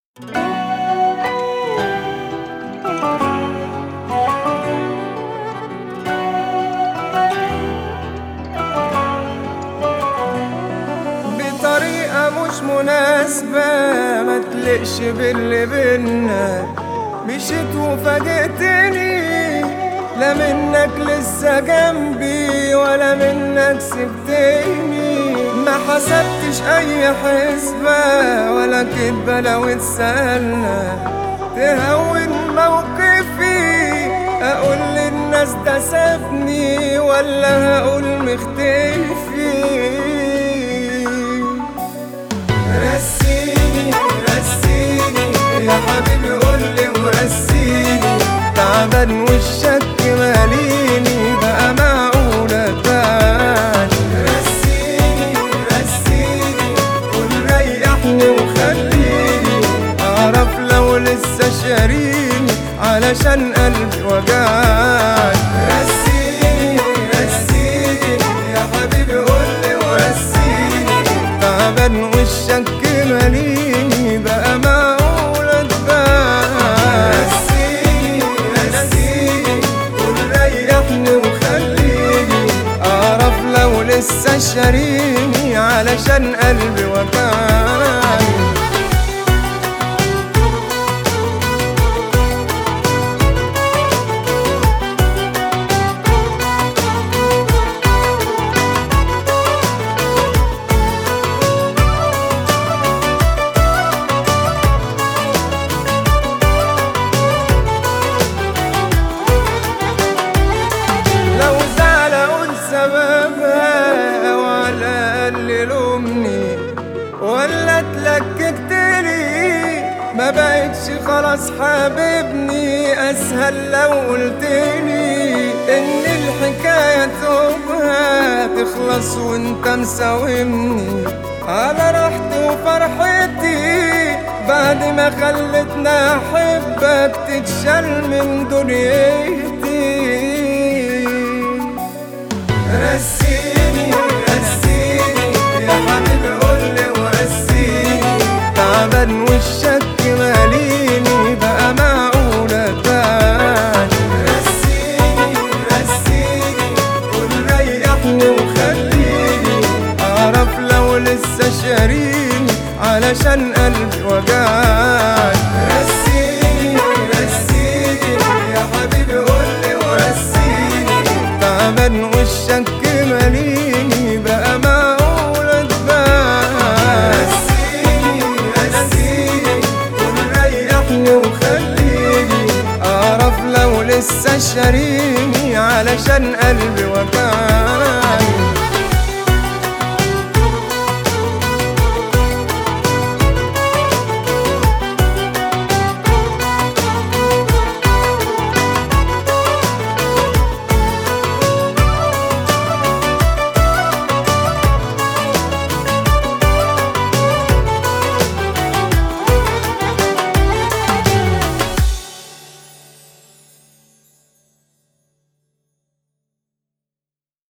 بطريقة مش مناسبة ما تلقش باللي بينا مشيت وفاجئتني لا منك لسه جنبي ولا منك سبتني ما حسبتش اي حسبة ولا كدبة لو اتسألنا تهون موقفي اقول للناس ده سابني ولا هقول مختفي رسيني رسيني يا حبيبي قولي ورسيني تعبان والشك ماليني بقى معقولة تاني رسيني رسيني قول ريحني وخليني أعرف لو لسه شاريني علشان قلبي وجعني رسيني رسيني يا حبيبي قولي ورسيني تعبان والشك ماليني بقى معقولة تبان رسيني رسيني قول ريحني وخليني أعرف لو لسه شاريني علشان قلبي وجعني لو زعل اقول سببها او على الاقل لومني ولا اتلككت لي ما بقتش خلاص حاببني اسهل لو قلتلي ان الحكايه تبقى تخلص وانت مساومني على راحتي وفرحتي بعد ما خلتنا احبك تتشال من دنيتي رسيني رسيني يا حبيبي قولي ورسيني تعبان والشك ماليني بقى معقولة تاني رسيني رسيني قول ريحني وخليني أعرف لو لسه شاريني علشان قلبي وجعني رسيني رسيني يا حبيبي قولي ورسيني تعبان والشك ماليني بقى معقولة تبان رسيني رسيني قول ريحني وخليني أعرف لو لسه شاريني علشان قلبي وجعني